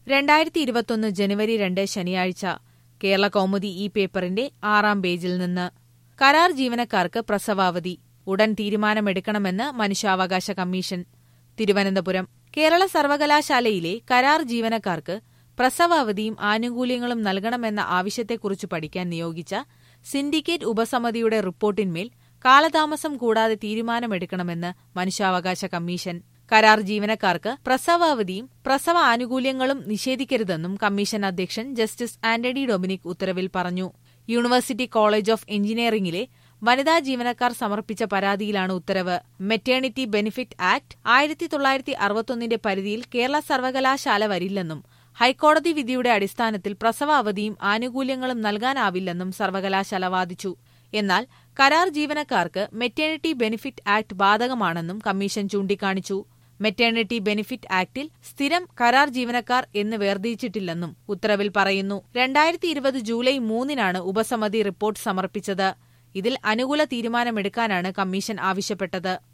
രണ്ടായിരത്തി ഇരുപത്തൊന്ന് ജനുവരി രണ്ട് ശനിയാഴ്ച കേരള കൗമുദി ഈ പേപ്പറിന്റെ ആറാം പേജിൽ നിന്ന് കരാർ ജീവനക്കാർക്ക് പ്രസവാവധി ഉടൻ തീരുമാനമെടുക്കണമെന്ന് മനുഷ്യാവകാശ കമ്മീഷൻ തിരുവനന്തപുരം കേരള സർവകലാശാലയിലെ കരാർ ജീവനക്കാർക്ക് പ്രസവാവധിയും ആനുകൂല്യങ്ങളും നൽകണമെന്ന ആവശ്യത്തെക്കുറിച്ച് പഠിക്കാൻ നിയോഗിച്ച സിൻഡിക്കേറ്റ് ഉപസമിതിയുടെ റിപ്പോർട്ടിന്മേൽ കാലതാമസം കൂടാതെ തീരുമാനമെടുക്കണമെന്ന് മനുഷ്യാവകാശ കമ്മീഷൻ കരാർ ജീവനക്കാർക്ക് പ്രസവാവധിയും പ്രസവ ആനുകൂല്യങ്ങളും നിഷേധിക്കരുതെന്നും കമ്മീഷൻ അധ്യക്ഷൻ ജസ്റ്റിസ് ആന്റണി ഡൊമിനിക് ഉത്തരവിൽ പറഞ്ഞു യൂണിവേഴ്സിറ്റി കോളേജ് ഓഫ് എഞ്ചിനീയറിംഗിലെ വനിതാ ജീവനക്കാർ സമർപ്പിച്ച പരാതിയിലാണ് ഉത്തരവ് മെറ്റേണിറ്റി ബെനിഫിറ്റ് ആക്ട് ആയിരത്തി തൊള്ളായിരത്തി അറുപത്തൊന്നിന്റെ പരിധിയിൽ കേരള സർവകലാശാല വരില്ലെന്നും ഹൈക്കോടതി വിധിയുടെ അടിസ്ഥാനത്തിൽ പ്രസവ അവധിയും ആനുകൂല്യങ്ങളും നൽകാനാവില്ലെന്നും സർവകലാശാല വാദിച്ചു എന്നാൽ കരാർ ജീവനക്കാർക്ക് മെറ്റേണിറ്റി ബെനിഫിറ്റ് ആക്ട് ബാധകമാണെന്നും കമ്മീഷൻ ചൂണ്ടിക്കാണിച്ചു മെറ്റേണിറ്റി ബെനിഫിറ്റ് ആക്ടിൽ സ്ഥിരം കരാർ ജീവനക്കാർ എന്ന് വേർതിരിച്ചിട്ടില്ലെന്നും ഉത്തരവിൽ പറയുന്നു രണ്ടായിരത്തി ഇരുപത് ജൂലൈ മൂന്നിനാണ് ഉപസമിതി റിപ്പോർട്ട് സമർപ്പിച്ചത് ഇതിൽ അനുകൂല തീരുമാനമെടുക്കാനാണ് കമ്മീഷൻ ആവശ്യപ്പെട്ടത്